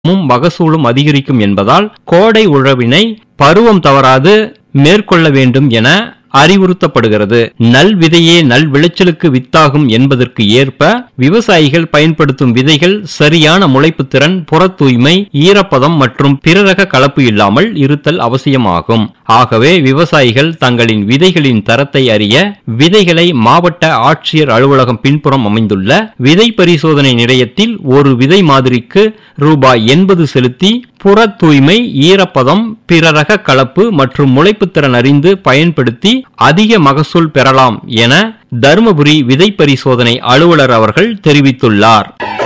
மும் மகசூலும் அதிகரிக்கும் என்பதால் கோடை உழவினை பருவம் தவறாது மேற்கொள்ள வேண்டும் என அறிவுறுத்தப்படுகிறது நல் விதையே நல் விளைச்சலுக்கு வித்தாகும் என்பதற்கு ஏற்ப விவசாயிகள் பயன்படுத்தும் விதைகள் சரியான முளைப்பு திறன் புற தூய்மை ஈரப்பதம் மற்றும் பிறரக கலப்பு இல்லாமல் இருத்தல் அவசியமாகும் ஆகவே விவசாயிகள் தங்களின் விதைகளின் தரத்தை அறிய விதைகளை மாவட்ட ஆட்சியர் அலுவலகம் பின்புறம் அமைந்துள்ள விதை பரிசோதனை நிலையத்தில் ஒரு விதை மாதிரிக்கு ரூபாய் எண்பது செலுத்தி புற தூய்மை ஈரப்பதம் பிறரக கலப்பு மற்றும் முளைப்புத்திறன் அறிந்து பயன்படுத்தி அதிக மகசூல் பெறலாம் என தருமபுரி விதை பரிசோதனை அலுவலர் அவர்கள் தெரிவித்துள்ளார்